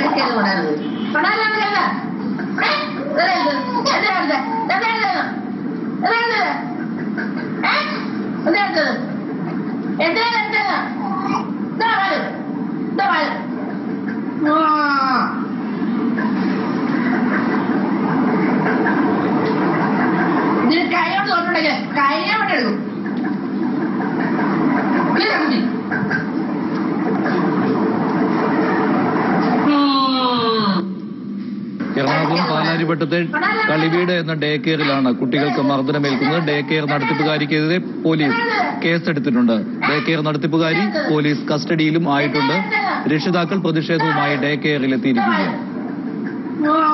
എടുക്കരുത് കൊണ്ടായിരുന്നു കൊണ്ടായിരുന്നു ഇതിന് കൈയോട് തൊട്ടുണ്ടെങ്കിൽ കൈയോട്ട് എടുക്കും ഇല്ല കുട്ടി ഉം. എറണാകുളം പാലാരിവട്ടത്തെ കളിവീട് എന്ന ഡേ കെയറിലാണ് കുട്ടികൾക്ക് മർദ്ദനമേൽക്കുന്നത് ഡേ കെയർ നടത്തിപ്പുകാരിക്കെതിരെ പോലീസ് കേസെടുത്തിട്ടുണ്ട് ഡേ കെയർ നടത്തിപ്പുകാരി പോലീസ് കസ്റ്റഡിയിലും ആയിട്ടുണ്ട് രക്ഷിതാക്കൾ പ്രതിഷേധവുമായി ഡേ കെയറിലെത്തിയിരിക്കുകയാണ് ആ